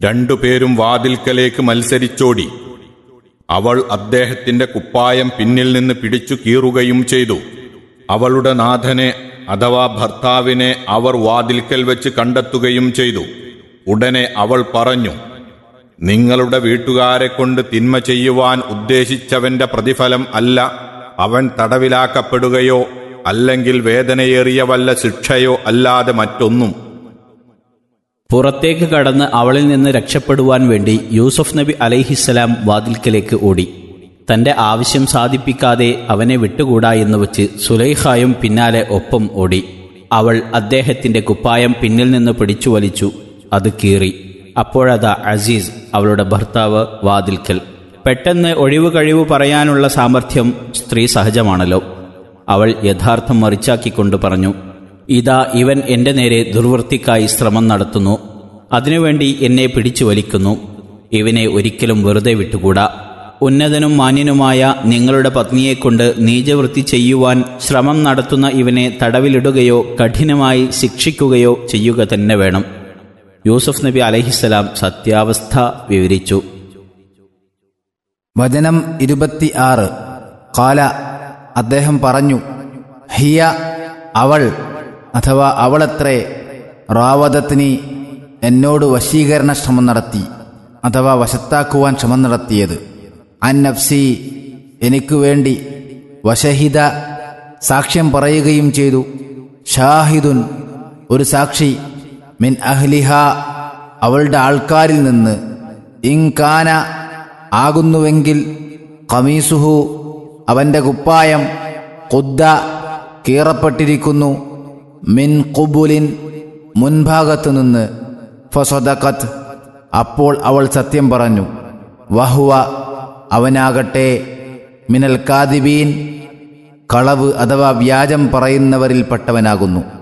രണ്ടുപേരും വാതിൽക്കലേക്ക് മത്സരിച്ചോടി അവൾ അദ്ദേഹത്തിന്റെ കുപ്പായം പിന്നിൽ നിന്ന് പിടിച്ചു കീറുകയും ചെയ്തു അവളുടെ നാഥനെ അഥവാ ഭർത്താവിനെ അവർ വാതിൽക്കൽ വെച്ച് കണ്ടെത്തുകയും ചെയ്തു ഉടനെ അവൾ പറഞ്ഞു നിങ്ങളുടെ വീട്ടുകാരെ കൊണ്ട് തിന്മ ചെയ്യുവാൻ ഉദ്ദേശിച്ചവന്റെ പ്രതിഫലം അല്ല അവൻ തടവിലാക്കപ്പെടുകയോ അല്ലെങ്കിൽ വേദനയേറിയ വല്ല ശിക്ഷയോ അല്ലാതെ മറ്റൊന്നും പുറത്തേക്ക് കടന്ന് അവളിൽ നിന്ന് രക്ഷപ്പെടുവാൻ വേണ്ടി യൂസഫ് നബി അലൈഹിസ്സലാം വാതിൽക്കലേക്ക് ഓടി തന്റെ ആവശ്യം സാധിപ്പിക്കാതെ അവനെ വിട്ടുകൂടാ എന്ന് വച്ച് സുലൈഖായും പിന്നാലെ ഒപ്പം ഓടി അവൾ അദ്ദേഹത്തിന്റെ കുപ്പായം പിന്നിൽ നിന്ന് പിടിച്ചു വലിച്ചു അത് കീറി അപ്പോഴതാ അസീസ് അവളുടെ ഭർത്താവ് വാതിൽക്കൽ പെട്ടെന്ന് ഒഴിവ് കഴിവ് പറയാനുള്ള സാമർഥ്യം സ്ത്രീ സഹജമാണല്ലോ അവൾ യഥാർത്ഥം മറിച്ചാക്കിക്കൊണ്ട് പറഞ്ഞു ഇതാ ഇവൻ എന്റെ നേരെ ദുർവൃത്തിക്കായി ശ്രമം നടത്തുന്നു അതിനുവേണ്ടി എന്നെ പിടിച്ചു വലിക്കുന്നു ഇവനെ ഒരിക്കലും വെറുതെ വിട്ടുകൂടാ ഉന്നതനും മാന്യനുമായ നിങ്ങളുടെ പത്നിയെക്കൊണ്ട് നീചവൃത്തി ചെയ്യുവാൻ ശ്രമം നടത്തുന്ന ഇവനെ തടവിലിടുകയോ കഠിനമായി ശിക്ഷിക്കുകയോ ചെയ്യുക തന്നെ വേണം യൂസഫ് നബി അലഹിസ്സലാം സത്യാവസ്ഥ വിവരിച്ചു വചനം ഇരുപത്തി ആറ് കാല അദ്ദേഹം പറഞ്ഞു ഹിയ അവൾ അഥവാ അവളത്രേ റാവതത്തിനി എന്നോട് വശീകരണ ശ്രമം നടത്തി അഥവാ വശത്താക്കുവാൻ ശ്രമം നടത്തിയത് അൻ നഫ്സി എനിക്കു വേണ്ടി വശഹിത സാക്ഷ്യം പറയുകയും ചെയ്തു ഷാഹിദുൻ ഒരു സാക്ഷി മിൻ അഹ്ലിഹ അവളുടെ ആൾക്കാരിൽ നിന്ന് ഇൻകാന ആകുന്നുവെങ്കിൽ കമീസുഹു അവന്റെ കുപ്പായം കുദ്ദ കീറപ്പെട്ടിരിക്കുന്നു മിൻ കുബുലിൻ മുൻഭാഗത്തു നിന്ന് ഫസദഖത്ത് അപ്പോൾ അവൾ സത്യം പറഞ്ഞു വഹുവ അവനാകട്ടെ മിനൽ കാദിബീൻ കളവ് അഥവാ വ്യാജം പറയുന്നവരിൽപ്പെട്ടവനാകുന്നു